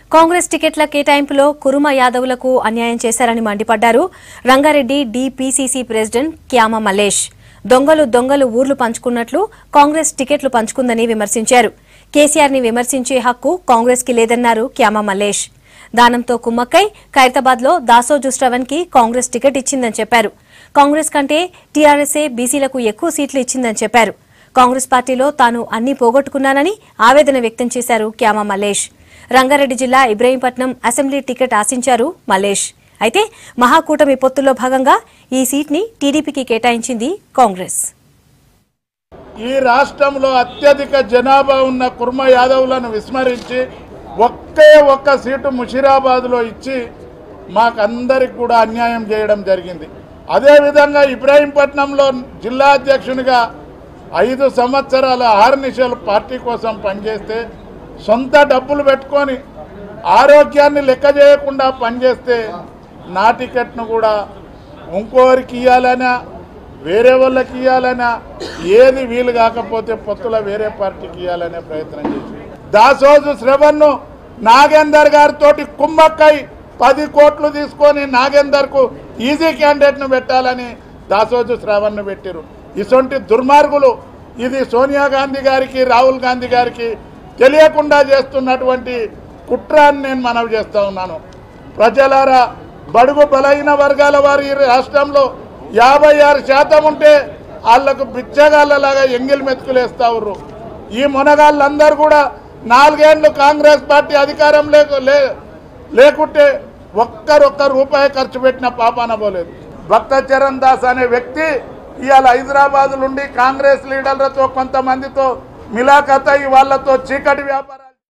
కాంగ్రెస్ టికెట్ల కేటాయింపులో కురుమ యాదవులకు అన్యాయం చేశారని మండిపడ్డారు రంగారెడ్డి డిపిసిసి ప్రెసిడెంట్ క్యామ మల్లేష్ దొంగలు దొంగలు ఊర్లు పంచుకున్నట్లు కాంగ్రెస్ టికెట్లు పంచుకుందని విమర్శించారు కేసీఆర్ ని విమర్శించే హక్కు కాంగ్రెస్ కి లేదన్నారు క్యామ మల్లేష్ దానంతో కుమ్మక్కై ఖైరతాబాద్ లో దాసోజు శ్రవణ్ కి కాంగ్రెస్ టికెట్ ఇచ్చిందని చెప్పారు కాంగ్రెస్ కంటే టీఆర్ఎస్ఏ బీసీలకు ఎక్కువ సీట్లు ఇచ్చిందని చెప్పారు కాంగ్రెస్ పార్టీలో తాను అన్ని పోగొట్టుకున్నానని ఆవేదన వ్యక్తం చేశారు క్యామ మల్లేష్ రంగారెడ్డి జిల్లా ఇబ్రహీంపట్నం అసెంబ్లీ టికెట్ ఆశించారు మల్లేష్ అయితే మహాకూటమి పొత్తుల్లో భాగంగా ఈ సీట్ని టీడీపీకి కేటాయించింది కాంగ్రెస్ ఈ రాష్ట్రంలో అత్యధిక జనాభా ఉన్న కుర్మ యాదవులను విస్మరించి ఒకే ఒక్క సీటు ముషిరాబాద్లో ఇచ్చి మాకందరికి కూడా అన్యాయం చేయడం జరిగింది అదేవిధంగా ఇబ్రాహీంపట్నంలో జిల్లా అధ్యక్షునిగా ఐదు సంవత్సరాల ఆర్నిషల్ పార్టీ కోసం పనిచేస్తే సొంత డబ్బులు పెట్టుకొని ఆరోగ్యాన్ని లెక్క చేయకుండా పనిచేస్తే నా టికెట్ను కూడా ఇంకోరికి ఇవ్వాలనా వేరే వాళ్ళకి ఇవ్వాలనా ఏది వీలు కాకపోతే పొత్తుల వేరే పార్టీకి ఇవ్వాలనే ప్రయత్నం చేసి దాసోజు శ్రవణ్ను నాగేందర్ గారితో కుమ్మక్కై పది కోట్లు తీసుకొని నాగేందర్కు ఈజీ క్యాండిడేట్ను పెట్టాలని దాసోజు శ్రావణ్ను పెట్టారు ఇటువంటి దుర్మార్గులు ఇది సోనియా గాంధీ గారికి రాహుల్ గాంధీ గారికి తెలియకుండా చేస్తున్నటువంటి కుట్ర అని నేను మనవి చేస్తూ ఉన్నాను ప్రజలారా బడుగు బలహీన వర్గాల వారు ఈ రాష్ట్రంలో యాభై ఆరు శాతం ఉంటే వాళ్ళకు బిచ్చగాళ్ళలాగా ఎంగిల్ మెతుకులేస్తా ఉర్రు ఈ మునగాళ్ళందరూ కూడా నాలుగేళ్లు కాంగ్రెస్ పార్టీ అధికారం లేకు లే- లేకుంటే ఒక్కరొక్క రూపాయి ఖర్చు పెట్టిన పాపాన పోలేదు భక్త చరణ్ దాస్ అనే వ్యక్తి ఇవాళ హైదరాబాద్ నుండి కాంగ్రెస్ లీడర్లతో కొంతమందితో మిలాఖత్ అయ్యి వాళ్ళతో చీకటి వ్యాపారం